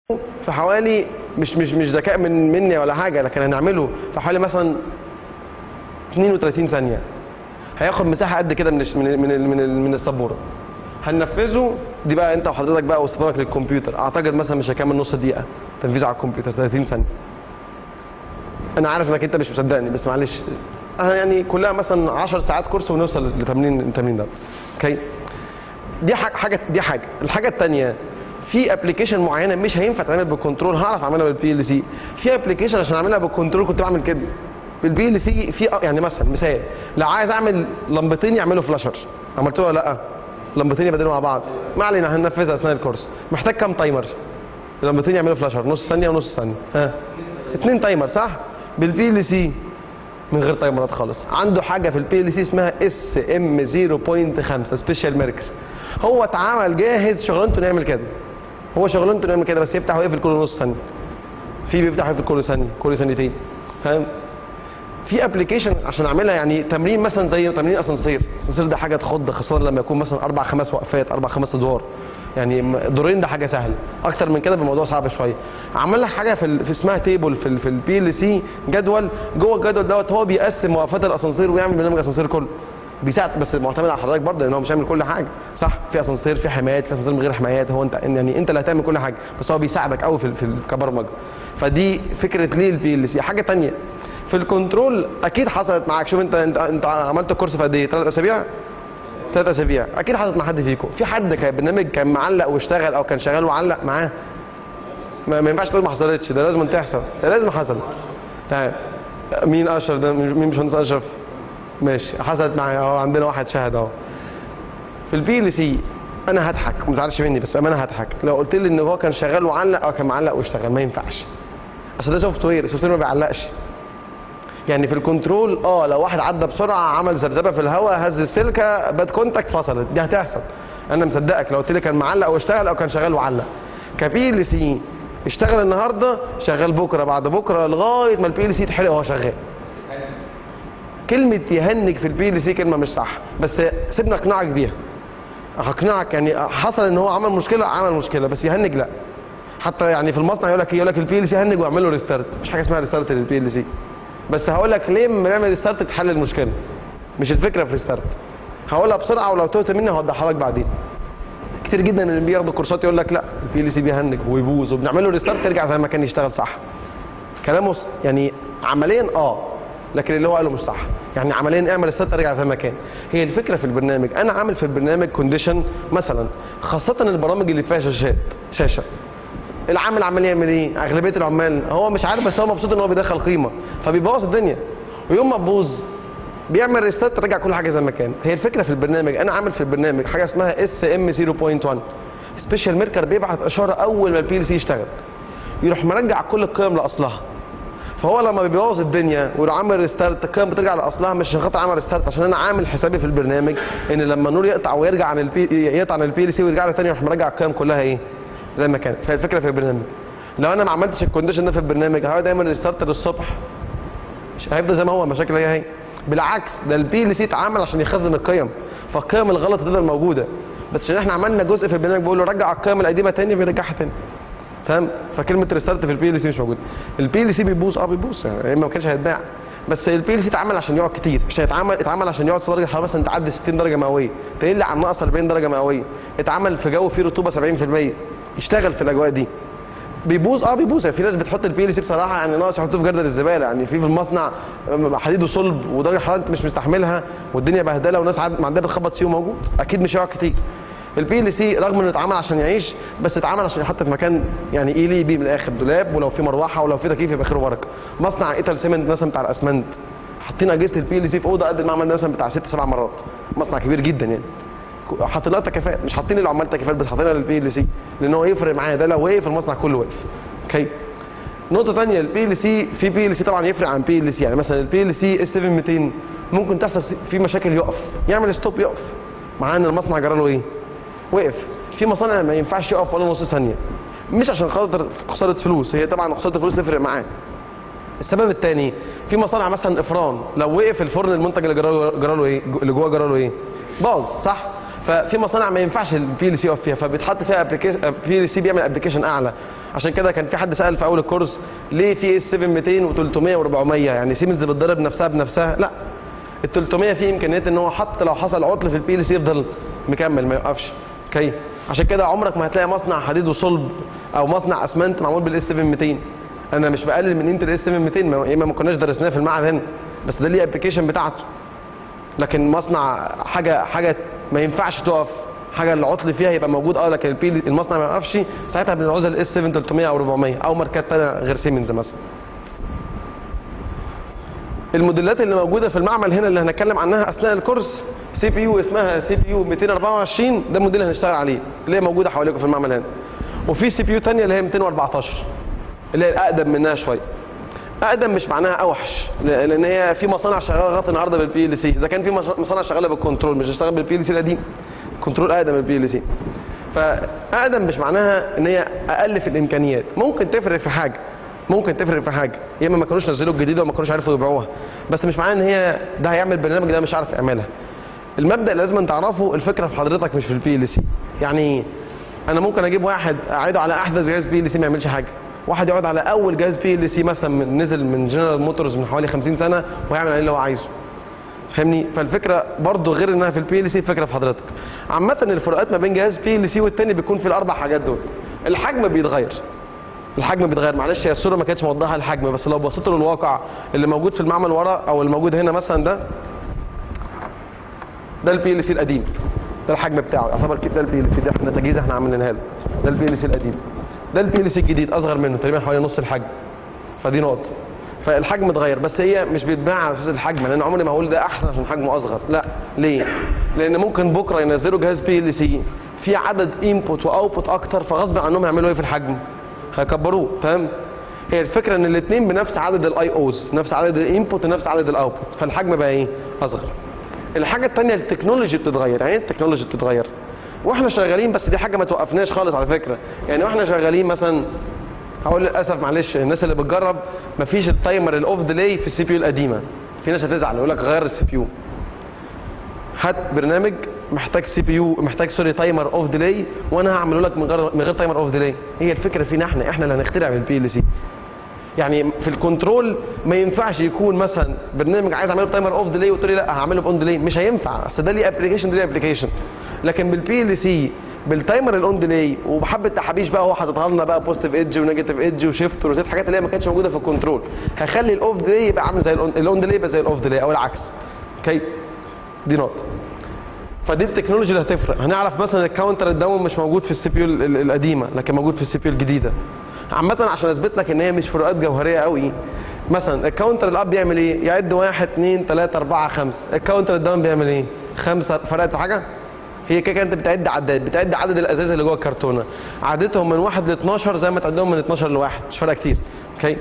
في حوالي مش مش مش ذكاء من مني ولا حاجه لكن هنعمله في حوالي مثلا 32 ثانيه هياخد مساحه قد كده من الش- من ال- من ال- من, ال- من السبوره هننفذه دي بقى انت وحضرتك بقى واستخدامك للكمبيوتر اعتقد مثلا مش هيكمل نص دقيقه تنفيذه على الكمبيوتر 30 ثانيه انا عارف انك انت مش مصدقني بس معلش انا يعني كلها مثلا 10 ساعات كورس ونوصل لتمرين التمرين ده اوكي دي حاجه حاجه دي حاجه الحاجه الثانيه في ابلكيشن معينه مش هينفع تعمل بالكنترول هعرف اعملها بالبي ال سي في ابلكيشن عشان اعملها بالكنترول كنت بعمل كده بالبي ال سي في يعني مثلا مثال لو عايز اعمل لمبتين يعملوا فلاشر عملتوها ولا لا لمبتين يبدلوا مع بعض ما علينا هننفذها اثناء الكورس محتاج كام تايمر لمبتين يعملوا فلاشر نص ثانيه ونص ثانيه ها اتنين تايمر صح بالبي ال سي من غير تايمرات خالص عنده حاجه في البي ال سي اسمها اس ام 0.5 سبيشال ميركر هو اتعمل جاهز شغلانته نعمل كده هو شغلانته نعمل كده بس يفتح ويقفل كل نص ثانيه في بيفتح ويقفل كل ثانيه كل ثانيتين فاهم في ابلكيشن عشان اعملها يعني تمرين مثلا زي تمرين اسانسير اسانسير ده حاجه تخض خاصه لما يكون مثلا اربع خمس وقفات اربع خمس ادوار يعني م- دورين ده حاجه سهله اكتر من كده الموضوع صعب شويه عمل لك حاجه في, ال- في اسمها تيبل في ال في البي ال سي جدول جوه الجدول دوت هو بيقسم وقفات الاسانسير ويعمل برنامج اسانسير كله بيساعد بس معتمد على حضرتك برضه لان هو مش هيعمل كل حاجه صح في اسانسير في حمايات في اسانسير من غير حمايات هو انت يعني انت اللي هتعمل كل حاجه بس هو بيساعدك قوي في, في ال- كبرمجه فدي فكره ليه البي ال سي حاجه تانية في الكنترول اكيد حصلت معاك شوف انت انت, انت عملت الكورس في قد ايه ثلاث اسابيع ثلاث اسابيع اكيد حصلت مع حد فيكم في حد كان برنامج كان معلق واشتغل او كان شغال وعلق معاه ما, ما ينفعش تقول ما حصلتش ده لازم تحصل ده لازم حصلت تمام مين اشرف ده مين باشمهندس اشرف ماشي حصلت معايا اهو عندنا واحد شاهد اهو في البي ال سي انا هضحك ما تزعلش مني بس انا هضحك لو قلت لي ان هو كان شغال وعلق او كان معلق واشتغل ما ينفعش اصل ده سوفت وير السوفت وير ما بيعلقش يعني في الكنترول اه لو واحد عدى بسرعه عمل ذبذبه في الهواء هز السلكه باد كونتاكت فصلت دي هتحصل انا مصدقك لو قلت لي كان معلق او اشتغل او كان شغال وعلق كبي ال سي اشتغل النهارده شغال بكره بعد بكره لغايه ما البي ال سي يتحرق وهو شغال كلمه يهنج في البي ال سي كلمه مش صح بس سيبنا اقنعك بيها هقنعك يعني حصل ان هو عمل مشكله عمل مشكله بس يهنج لا حتى يعني في المصنع يقول لك ايه يقول لك البي ال سي هنج واعمل له ريستارت مفيش حاجه اسمها ريستارت للبي ال سي بس هقول لك ليه لما نعمل ريستارت تحل المشكله مش الفكره في ريستارت هقولها بسرعه ولو تهت مني هوضحها لك بعدين كتير جدا من اللي بياخدوا كورسات يقول لك لا البي ال سي بيهنج ويبوظ وبنعمل له ريستارت ترجع زي ما كان يشتغل صح كلامه س- يعني عمليا اه لكن اللي هو قاله مش صح يعني عمليا اعمل ريستارت ارجع زي ما كان هي الفكره في البرنامج انا عامل في البرنامج كونديشن مثلا خاصه البرامج اللي فيها شاشات شاشه العامل عمال يعمل ايه اغلبيه العمال هو مش عارف بس هو مبسوط ان هو بيدخل قيمه فبيبوظ الدنيا ويوم ما تبوظ بيعمل ريستارت ترجع كل حاجه زي ما كانت هي الفكره في البرنامج انا عامل في البرنامج حاجه اسمها اس ام 0.1 سبيشال ميركر بيبعت اشاره اول ما البي ال سي يشتغل يروح مرجع كل القيم لاصلها فهو لما بيبوظ الدنيا ويروح عامل ريستارت القيم بترجع لاصلها مش عشان خاطر عمل ريستارت عشان انا عامل حسابي في البرنامج ان لما النور يقطع ويرجع عن البي يقطع عن البي ال سي ويرجع له تاني يروح مرجع القيم كلها ايه زي ما كانت فهي الفكره في البرنامج لو انا ما عملتش الكونديشن ده في البرنامج هقعد اعمل ريستارت للصبح مش هيفضل زي ما هو المشاكل هي هي بالعكس ده البي ال سي اتعمل عشان يخزن القيم فالقيم الغلط هتفضل موجوده بس عشان احنا عملنا جزء في البرنامج بيقول له رجع القيم القديمه تاني بيرجعها تاني تمام فكلمه ريستارت في البي ال سي مش موجوده البي ال سي بيبوظ اه بيبوظ يعني ما كانش هيتباع بس البي ال سي اتعمل عشان يقعد كتير مش هيتعمل اتعمل عشان يقعد في درجه حراره مثلا تعدي 60 درجه مئويه تقل عن ناقص 40 درجه مئويه اتعمل في جو فيه رطوبه 70% يشتغل في الاجواء دي بيبوظ اه بيبوظ يعني في ناس بتحط البي ال سي بصراحه يعني ناقص يحطوه في جردل الزباله يعني في في المصنع حديد وصلب ودرجه حراره انت مش مستحملها والدنيا بهدله وناس عاد- معديه بتخبط فيه موجود اكيد مش هيقعد كتير البي ال سي رغم انه اتعمل عشان يعيش بس اتعمل عشان يحط في مكان يعني ايه ليه بيه من الاخر دولاب ولو في مروحه ولو في تكييف يبقى خير وبركه مصنع ايتال سيمنت مثلا بتاع الاسمنت حاطين اجهزه البي ال سي في اوضه قد المعمل ده مثلا بتاع ست سبع مرات مصنع كبير جدا يعني حاطين لها تكييفات مش حاطين للعمال تكييفات بس حاطينها للبي ال سي لان هو يفرق معايا ده لو وقف المصنع كله واقف اوكي نقطة تانية البي ال سي في بي ال سي طبعا يفرق عن بي ال سي يعني مثلا البي ال سي اس 7200 ممكن تحصل فيه مشاكل يقف يعمل ستوب يقف مع ان المصنع جرى له ايه؟ وقف في مصانع ما ينفعش يقف ولا نص ثانية مش عشان خاطر خسارة فلوس هي طبعا خسارة الفلوس تفرق معاه السبب الثاني في مصانع مثلا افران لو وقف الفرن المنتج اللي جرى له جرى له ايه اللي جوه جرى له ايه باظ صح ففي مصانع ما ينفعش البي ال سي يقف فيها فبيتحط فيها بي ال سي بيعمل ابلكيشن اعلى عشان كده كان في حد سال في اول الكورس ليه في اس 7 200 و300 و400 يعني سيمنز بتضرب نفسها بنفسها لا ال 300 فيه امكانيات ان هو حتى لو حصل عطل في البي ال سي يفضل مكمل ما يوقفش اوكي عشان كده عمرك ما هتلاقي مصنع حديد وصلب او مصنع اسمنت معمول بالاس 7 200 انا مش بقلل من قيمه الاس 7 200 ما ما كناش درسناه في المعهد هنا بس ده ليه ابلكيشن بتاعته لكن مصنع حاجه حاجه ما ينفعش تقف حاجه العطل فيها يبقى موجود اه لكن البي المصنع ما يوقفش ساعتها بنعوزها الاس 7 300 او 400 او ماركات ثانيه غير سيمنز مثلا الموديلات اللي موجوده في المعمل هنا اللي هنتكلم عنها اثناء الكورس سي بي يو اسمها سي بي يو 224 ده الموديل اللي هنشتغل عليه اللي هي موجوده حواليكم في المعمل هنا وفي سي بي يو ثانيه اللي هي 214 اللي هي الاقدم منها شويه اقدم مش معناها اوحش لان هي في مصانع شغاله لغايه النهارده بالبي ال سي اذا كان في مصانع شغاله بالكنترول مش هتشتغل بالبي ال سي القديم كنترول اقدم من البي ال سي فاقدم مش معناها ان هي اقل في الامكانيات ممكن تفرق في حاجه ممكن تفرق في حاجه يا اما ما كانوش نزلوا الجديده وما كانوش عرفوا يبيعوها بس مش معناه ان هي ده هيعمل برنامج ده مش عارف يعملها المبدا اللي لازم تعرفه الفكره في حضرتك مش في البي ال سي يعني انا ممكن اجيب واحد اعيده على احدث جهاز بي ال سي ما يعملش حاجه واحد يقعد على اول جهاز بي ال سي مثلا من نزل من جنرال موتورز من حوالي 50 سنه ويعمل عليه اللي هو عايزه فاهمني فالفكره برضو غير انها في البي ال سي فكره في حضرتك عامه الفروقات ما بين جهاز بي ال سي والتاني بيكون في الاربع حاجات دول الحجم بيتغير الحجم بيتغير معلش هي الصوره ما كانتش موضحه الحجم بس لو بصيت للواقع اللي موجود في المعمل ورا او اللي موجود هنا مثلا ده ده البي ال سي القديم ده الحجم بتاعه يعتبر كده ده البي ال سي ده احنا تجهيز احنا عاملينها له ده البي ال سي القديم ده البي ال سي الجديد اصغر منه تقريبا حوالي نص الحجم فدي نقطه فالحجم اتغير بس هي مش بيتباع على اساس الحجم لان عمري ما هقول ده احسن عشان حجمه اصغر لا ليه لان ممكن بكره ينزلوا جهاز بي ال سي في عدد انبوت واوتبوت اكتر فغصب عنهم يعملوا ايه في الحجم هيكبروه تمام هي الفكره ان الاثنين بنفس عدد الاي اوز نفس عدد الانبوت ونفس عدد الاوتبوت فالحجم بقى ايه اصغر الحاجه الثانيه التكنولوجي بتتغير يعني ايه التكنولوجي بتتغير واحنا شغالين بس دي حاجه ما توقفناش خالص على فكره يعني واحنا شغالين مثلا هقول للاسف معلش الناس اللي بتجرب مفيش التايمر الاوف ديلي في السي بي يو القديمه في ناس هتزعل يقول لك غير السي بي يو هات برنامج محتاج سي بي يو محتاج سوري تايمر اوف ديلي وانا هعمله لك من غير من غير تايمر اوف ديلي هي الفكره فينا احنا احنا اللي هنخترع بالبي ال سي يعني في الكنترول ما ينفعش يكون مثلا برنامج عايز اعمله بتايمر اوف ديلي وتقول لي لا هعمله باون ديلي مش هينفع اصل ده ليه ابلكيشن ده ليه ابلكيشن لكن بالبي ال سي بالتايمر الاون ديلي وبحبه تحابيش بقى هو حاططها لنا بقى بوزيتيف ايدج ونيجاتيف ايدج وشيفت وروتيت حاجات اللي هي ما كانتش موجوده في الكنترول هيخلي الاوف ديلي يبقى عامل زي الاون ديلي يبقى زي الاوف ديلي او العكس اوكي دي نقطه فدي التكنولوجي اللي هتفرق هنعرف مثلا الكاونتر الداون مش موجود في السي بي يو القديمه لكن موجود في السي بي يو الجديده عامة عشان اثبت لك ان هي مش فروقات جوهريه قوي مثلا الكاونتر الاب بيعمل ايه؟ يعد واحد اثنين ثلاثة أربعة خمسة، الكاونتر الداون بيعمل ايه؟ خمسة فرقت في حاجة؟ هي كده انت بتعد عداد بتعد عدد الازاز اللي جوه الكرتونه عدتهم من 1 ل 12 زي ما تعدهم من 12 لواحد مش فارقه كتير اوكي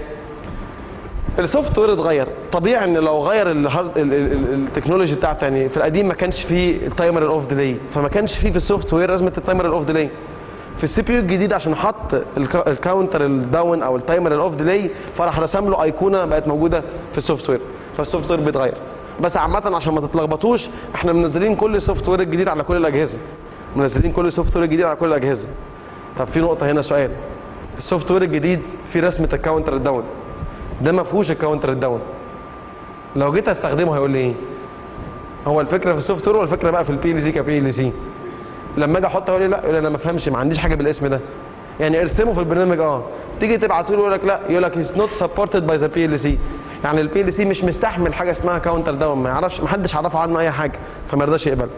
السوفت وير اتغير طبيعي ان لو غير الهارد التكنولوجي بتاعته يعني في القديم ما كانش فيه التايمر الاوف ديلي فما كانش فيه في السوفت وير لازمه التايمر الاوف ديلي في السي بي يو الجديد عشان حط الكاونتر الداون او التايمر الاوف ديلي فراح رسم له ايقونه بقت موجوده في السوفت وير فالسوفت وير بيتغير بس عامة عشان ما تتلخبطوش احنا منزلين كل سوفت وير الجديد على كل الاجهزة منزلين كل سوفت وير الجديد على كل الاجهزة طب في نقطة هنا سؤال السوفت وير الجديد في رسمة الكاونتر الداون ده ما فيهوش الكاونتر الداون لو جيت استخدمه هيقول لي ايه هو الفكرة في السوفت وير ولا الفكرة بقى في البي ال سي كبي ال سي لما اجي احطه يقول لي لا يقول لي انا ما افهمش ما عنديش حاجة بالاسم ده يعني ارسمه في البرنامج اه تيجي تبعته له يقول لك لا يقول لك هيز نوت سبورتد باي ذا بي ال سي يعني البي ال سي مش مستحمل حاجه اسمها كاونتر داون ما يعرفش ما حدش عرفه عنه اي حاجه فما يرضاش يقبل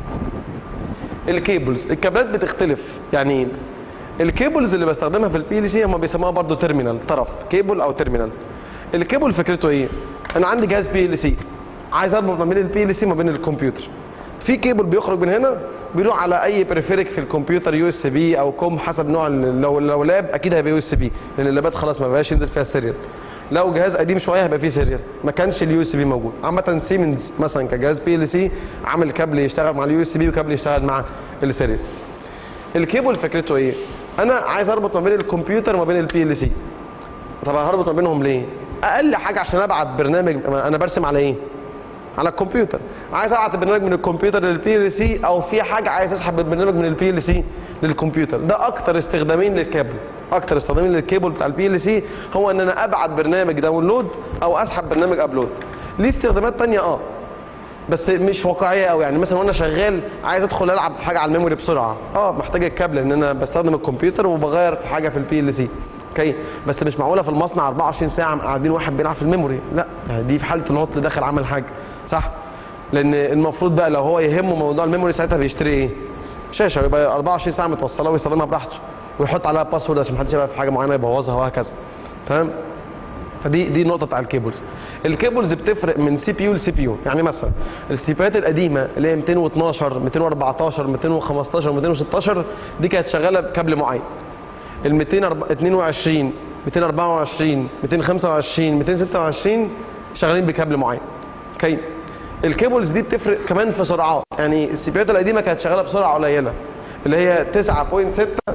الكيبلز الكابلات بتختلف يعني الكيبلز اللي بستخدمها في البي ال سي هم بيسموها برضو تيرمينال طرف كيبل او تيرمينال الكيبل فكرته ايه انا عندي جهاز بي ال سي عايز اربط ما بين البي ال سي وما بين الكمبيوتر في كيبل بيخرج من هنا بيروح على اي بريفيريك في الكمبيوتر يو اس بي او كوم حسب نوع لو لو لاب اكيد هيبقى يو اس بي لان اللابات خلاص ما بقاش ينزل فيها السيريال لو جهاز قديم شويه هيبقى فيه سيريال ما كانش اليو اس بي موجود عامه سيمنز مثلا كجهاز بي ال سي عامل كابل يشتغل مع اليو اس بي وكابل يشتغل مع السيريال الكيبل فكرته ايه انا عايز اربط ما بين الكمبيوتر وما بين البي ال سي طب هربط ما بينهم ليه اقل حاجه عشان ابعت برنامج انا برسم على ايه على الكمبيوتر عايز ابعت البرنامج من الكمبيوتر للبي ال سي او في حاجه عايز اسحب البرنامج من البي ال سي للكمبيوتر ده اكتر استخدامين للكابل اكتر استخدامين للكيبل بتاع البي ال سي هو ان انا ابعت برنامج داونلود او اسحب برنامج ابلود ليه استخدامات تانية اه بس مش واقعيه قوي يعني مثلا وانا شغال عايز ادخل العب في حاجه على الميموري بسرعه اه محتاج الكابل ان انا بستخدم الكمبيوتر وبغير في حاجه في البي ال سي اوكي بس مش معقوله في المصنع 24 ساعه قاعدين واحد بيلعب في الميموري لا يعني دي في حاله العطل داخل عمل حاجه صح لان المفروض بقى لو هو يهمه موضوع الميموري ساعتها بيشتري ايه شاشه ويبقى 24 ساعه متوصله ويستخدمها براحته ويحط عليها باسورد عشان محدش يبقى في حاجه معينه يبوظها وهكذا تمام فدي دي نقطه بتاع الكيبلز الكيبلز بتفرق من سي بي يو لسي بي يو يعني مثلا السي بيات القديمه اللي هي 212 214 215 216 دي كانت شغاله بكابل معين ال 222 224 225 226 شغالين بكابل معين اوكي الكيبلز دي بتفرق كمان في سرعات يعني السيبيات القديمه كانت شغاله بسرعه قليله اللي هي 9.6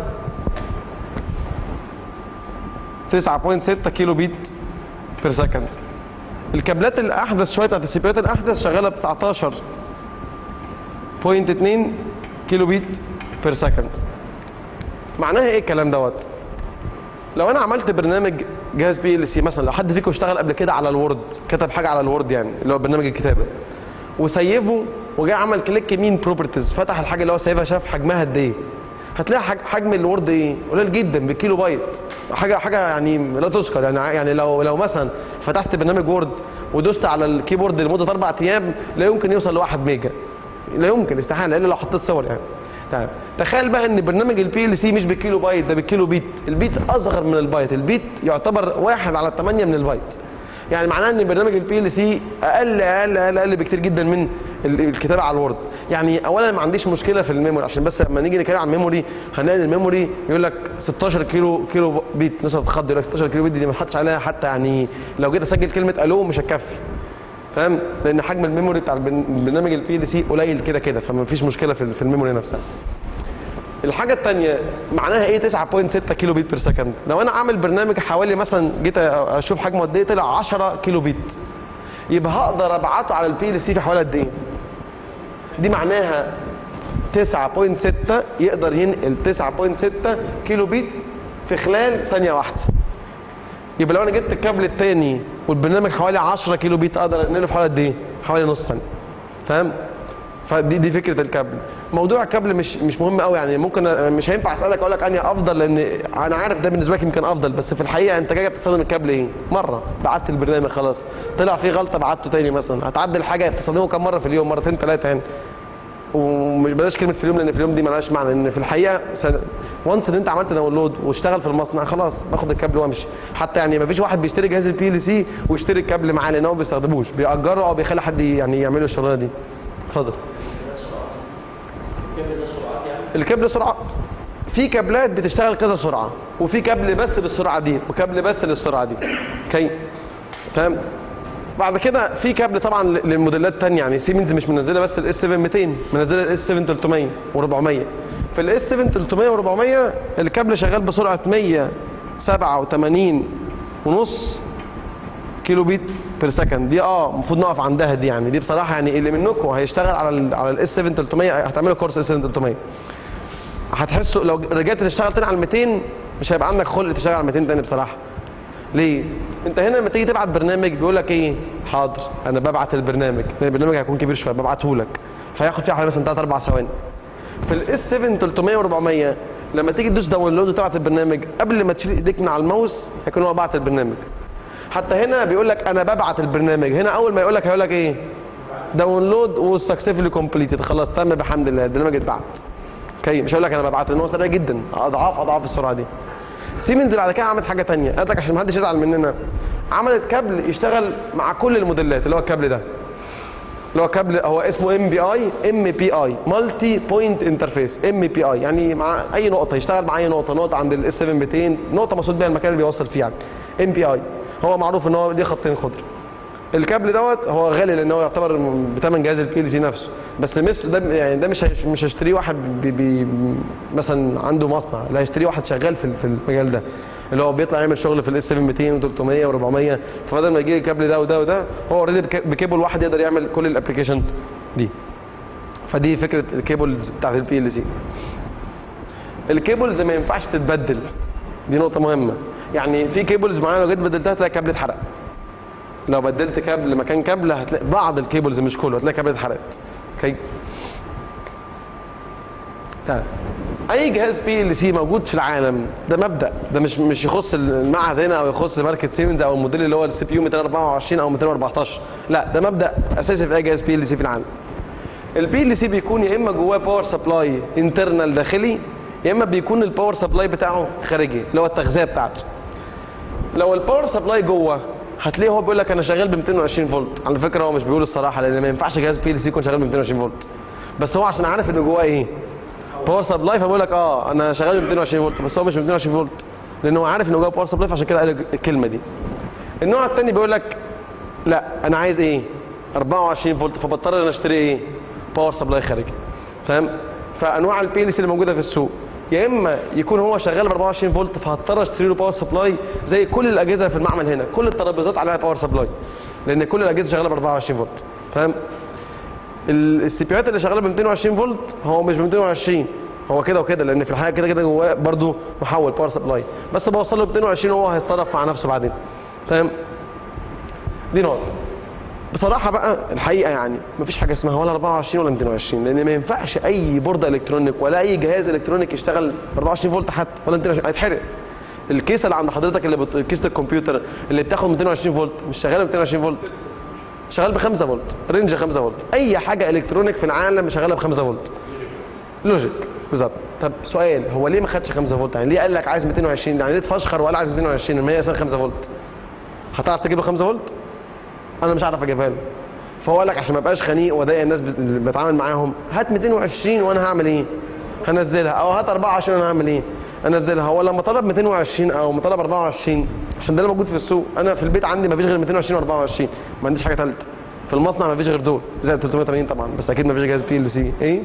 9.6 كيلو بيت بير سكند الكابلات الاحدث شويه بتاعت السيبيات الاحدث شغاله ب 19.2 كيلو بيت بير سكند معناها ايه الكلام دوت لو انا عملت برنامج جهاز بي ال سي مثلا لو حد فيكم اشتغل قبل كده على الوورد كتب حاجه على الوورد يعني اللي هو برنامج الكتابه وسيفه وجاء عمل كليك يمين بروبرتيز فتح الحاجه اللي هو سايبها شاف حجمها قد ايه هتلاقي حجم الوورد ايه قليل جدا بالكيلو بايت حاجه حاجه يعني لا تذكر يعني يعني لو لو مثلا فتحت برنامج وورد ودوست على الكيبورد لمده اربع ايام لا يمكن يوصل لواحد ميجا لا يمكن استحاله الا لو حطيت صور يعني تمام تخيل بقى ان برنامج البي ال سي مش بالكيلو بايت ده بالكيلو بيت البيت اصغر من البايت البيت يعتبر واحد على 8 من البايت يعني معناه ان برنامج البي ال سي اقل اقل اقل اقل بكتير جدا من الكتابه على الوورد يعني اولا ما عنديش مشكله في الميموري عشان بس لما نيجي نتكلم عن الميموري هنلاقي الميموري يقول لك 16 كيلو كيلو بيت الناس هتتخض يقول لك 16 كيلو بيت دي ما حدش عليها حتى يعني لو جيت اسجل كلمه الو مش هتكفي فاهم لان حجم الميموري بتاع البرنامج البي ال سي قليل كده كده فما فيش مشكله في الميموري نفسها الحاجة الثانية معناها ايه 9.6 كيلو بيت بير سكند لو انا عامل برنامج حوالي مثلا جيت اشوف حجمه قد ايه طلع 10 كيلو بيت يبقى هقدر ابعته على البي ال سي في حوالي قد ايه دي معناها 9.6 يقدر ينقل 9.6 كيلو بيت في خلال ثانية واحدة يبقى لو انا جبت الكابل الثاني والبرنامج حوالي 10 كيلو بيت اقدر انقله في حوالي قد ايه حوالي نص ثانية فاهم فدي دي فكره الكابل موضوع الكابل مش مش مهم قوي يعني ممكن مش هينفع اسالك اقول لك انهي افضل لان انا عارف ده بالنسبه لك يمكن افضل بس في الحقيقه انت جاي بتستخدم الكابل ايه مره بعت البرنامج خلاص طلع فيه غلطه بعته تاني مثلا هتعدل حاجه بتستخدمه كم مره في اليوم مرتين ثلاثه يعني ومش بلاش كلمه في اليوم لان في اليوم دي مالهاش معنى لان في الحقيقه وانس ان انت عملت داونلود واشتغل في المصنع خلاص باخد الكابل وامشي حتى يعني ما فيش واحد بيشتري جهاز البي ال سي ويشتري الكابل معاه لان هو ما بيستخدموش بيأجره او بيخلي حد يعني يعمل له الشغلانه دي اتفضل الكابل سرعات في كابلات بتشتغل كذا سرعه وفي كابل بس بالسرعه دي وكابل بس للسرعه دي اوكي فاهم بعد كده في كابل طبعا للموديلات الثانيه يعني سيمنز مش منزله بس الاس 7 200 منزله الاس 7 300 و400 في الاس 7 300 و400 الكابل شغال بسرعه 187 ونص كيلو بيت بير سكند دي اه المفروض نقف عندها دي يعني دي بصراحه يعني اللي منكم هيشتغل على ال على الاس 7 300 هتعملوا كورس اس 7 300 هتحسوا لو رجعت تشتغل تاني على ال 200 مش هيبقى عندك خلق تشتغل على 200 تاني بصراحه ليه؟ انت هنا لما تيجي تبعت برنامج بيقول لك ايه؟ حاضر انا ببعت البرنامج البرنامج هيكون كبير شويه ببعته لك فهياخد فيه حوالي مثلا 3 4 ثواني في الاس 7 300 و400 لما تيجي تدوس داونلود وتبعت البرنامج قبل ما تشيل ايديك من على الماوس هيكون هو بعت البرنامج حتى هنا بيقول لك انا ببعت البرنامج هنا اول ما يقول لك هيقول لك ايه داونلود وسكسسفلي كومبليتد خلاص تم بحمد الله البرنامج اتبعت اوكي مش هقول لك انا ببعت لان هو سريع جدا اضعاف اضعاف السرعه دي سيمنز بعد كده عملت حاجه ثانيه قالت لك عشان ما حدش يزعل مننا عملت كابل يشتغل مع كل الموديلات اللي هو الكابل ده اللي هو كابل هو اسمه ام بي اي ام بي اي مالتي بوينت انترفيس ام بي اي يعني مع اي نقطه يشتغل مع اي نقطه نقطه عند الاس 7 200 نقطه مقصود بيها المكان اللي بيوصل فيه يعني ام بي اي هو معروف ان هو دي خطين خضر الكابل دوت هو غالي لان هو يعتبر بثمن جهاز البي ال سي نفسه بس ميزته ده يعني ده مش هيش- مش هيشتريه واحد بي بي مثلا عنده مصنع لا هيشتريه واحد شغال في في المجال ده اللي هو بيطلع يعمل شغل في الاس 7 200 و300 و400 فبدل ما يجي الكابل ده وده وده هو اوريدي بكيبل واحد يقدر يعمل كل الابلكيشن دي فدي فكره الكيبلز بتاعت البي ال سي الكيبلز ما ينفعش تتبدل دي نقطه مهمه يعني في كيبلز معينه لو جيت بدلتها تلاقي كابل اتحرق لو بدلت كابل مكان كابل هتلاقي بعض الكيبلز مش كله هتلاقي كابل اتحرقت اوكي طيب اي جهاز بي ال سي موجود في العالم ده مبدا ده مش مش يخص المعهد هنا او يخص ماركه سيمنز او الموديل اللي هو السي بي يو 224 او 214 لا ده مبدا اساسي في اي جهاز بي ال سي في العالم البي ال سي بيكون يا اما جواه باور سبلاي انترنال داخلي يا اما بيكون الباور سبلاي بتاعه خارجي اللي هو التغذيه بتاعته لو الباور سبلاي جوه هتلاقيه هو بيقول لك انا شغال ب 220 فولت على فكره هو مش بيقول الصراحه لان ما ينفعش جهاز بي ال سي يكون شغال ب 220 فولت بس هو عشان عارف ان جواه ايه باور سبلاي فبيقول لك اه انا شغال ب 220 فولت بس هو مش ب 220 فولت لان هو عارف ان جواه باور سبلاي فعشان كده قال الكلمه دي النوع الثاني بيقول لك لا انا عايز ايه 24 فولت فبضطر ان اشتري ايه باور سبلاي خارجي فاهم فانواع البي ال سي اللي موجوده في السوق يا اما يكون هو شغال ب 24 فولت فهضطر اشتري له باور سبلاي زي كل الاجهزه في المعمل هنا كل الترابيزات عليها باور سبلاي لان كل الاجهزه شغاله ب 24 فولت فاهم السي بيات اللي شغاله ب 220 فولت هو مش ب 220 هو كده وكده لان في الحقيقه كده كده جواه برضه محول باور سبلاي بس بوصل له 220 وهو هيتصرف مع نفسه بعدين فاهم دي نقطه بصراحه بقى الحقيقه يعني مفيش حاجه اسمها ولا 24 ولا 220 لان ما ينفعش اي بورده الكترونيك ولا اي جهاز الكترونيك يشتغل ب 24 فولت حتى ولا 220 هيتحرق الكيسه اللي عند حضرتك اللي بت... كيسه الكمبيوتر اللي بتاخد 220 فولت مش شغاله ب 220 فولت شغال ب 5 فولت رينج 5 فولت اي حاجه الكترونيك في العالم شغاله ب 5 فولت لوجيك بالظبط طب سؤال هو ليه ما خدش 5 فولت يعني ليه قال لك عايز 220 يعني ليه اتفشخر وقال عايز 220 ما هي اصلا 5 فولت هتعرف تجيب له 5 فولت انا مش عارف اجيبها له فهو قال لك عشان ما ابقاش خنيق واضايق الناس بت- اللي بتعامل معاهم هات 220 وانا هعمل ايه هنزلها او هات 24 وانا هعمل ايه انزلها هو لما طلب 220 او لما طلب 24 عشان ده اللي موجود في السوق انا في البيت عندي ما فيش غير 220 و24 ما عنديش حاجه ثالثه في المصنع ما فيش غير دول زائد 380 طبعا بس اكيد ما فيش جهاز بي ال سي ايه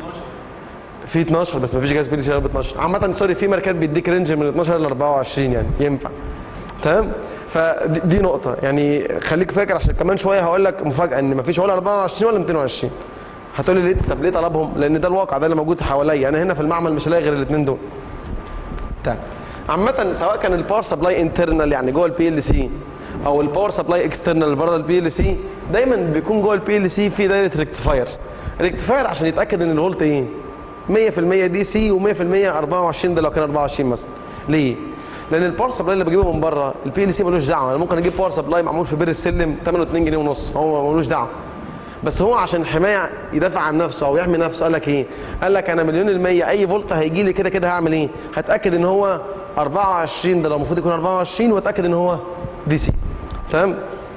في 12 بس ما فيش جهاز بي ال سي غير ب 12 عامه سوري في ماركات بيديك رينج من 12 ل 24 يعني ينفع تمام فدي دي نقطة يعني خليك فاكر عشان كمان شوية هقول لك مفاجأة ان مفيش ولا 24 ولا 220 هتقول لي ليه طب ليه طلبهم؟ لأن ده الواقع ده اللي موجود حواليا أنا هنا في المعمل مش هلاقي غير الاثنين دول. طيب عامة سواء كان الباور سبلاي انترنال يعني جوه البي ال سي او الباور سبلاي اكسترنال بره البي ال سي دايما بيكون جوه البي ال سي في دايره ريكتيفاير ريكتيفاير عشان يتاكد ان الفولت ايه 100% دي سي و100% 24 ده لو كان 24 مثلا ليه لان الباور سبلاي اللي بجيبه من بره البي ال سي ملوش دعوه انا ممكن اجيب باور سبلاي معمول في بير السلم ثمنه 2 جنيه ونص هو ملوش دعوه بس هو عشان حمايه يدافع عن نفسه او يحمي نفسه قال لك ايه؟ قال لك انا مليون المية اي فولت هيجي لي كده كده هعمل ايه؟ هتاكد ان هو 24 ده لو المفروض يكون 24 واتاكد ان هو دي سي تمام؟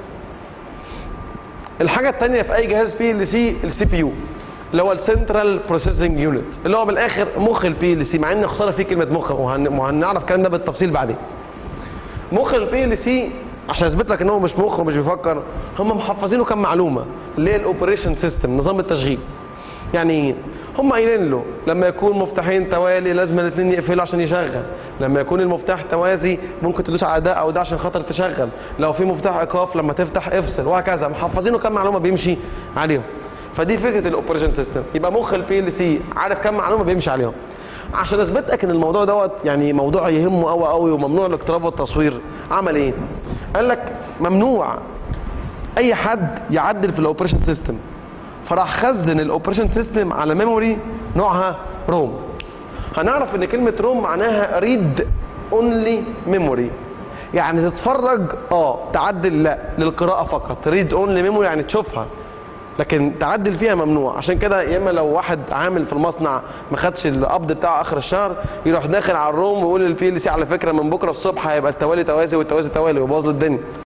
الحاجه الثانيه في اي جهاز بي ال سي السي بي يو اللي هو السنترال بروسيسنج يونت اللي هو بالاخر مخ البي ال سي مع ان خساره فيه كلمه مخ وهن- وهنعرف الكلام ده بالتفصيل بعدين. مخ البي ال سي عشان اثبت لك ان هو مش مخ ومش بيفكر هم محفظينه كام معلومه اللي هي الاوبريشن سيستم نظام التشغيل يعني ايه هم قايلين له لما يكون مفتاحين توالي لازم الاثنين يقفلوا عشان يشغل لما يكون المفتاح توازي ممكن تدوس على ده او ده عشان خاطر تشغل لو في مفتاح ايقاف لما تفتح افصل وهكذا محفظينه كام معلومه بيمشي عليهم فدي فكره الاوبريشن سيستم يبقى مخ البي ال سي عارف كام معلومه بيمشي عليهم عشان اثبت لك ان الموضوع دوت يعني موضوع يهمه قوي قوي وممنوع الاقتراب والتصوير عمل ايه قال لك ممنوع اي حد يعدل في الاوبريشن سيستم فراح خزن الاوبريشن سيستم على ميموري نوعها روم هنعرف ان كلمه روم معناها ريد اونلي ميموري يعني تتفرج اه تعدل لا للقراءه فقط ريد اونلي ميموري يعني تشوفها لكن تعدل فيها ممنوع عشان كده يا اما لو واحد عامل في المصنع ما خدش القبض بتاعه اخر الشهر يروح داخل على الروم ويقول للبي ال سي على فكره من بكره الصبح هيبقى التوالي توازي والتوازي توالي ويبوظ له الدنيا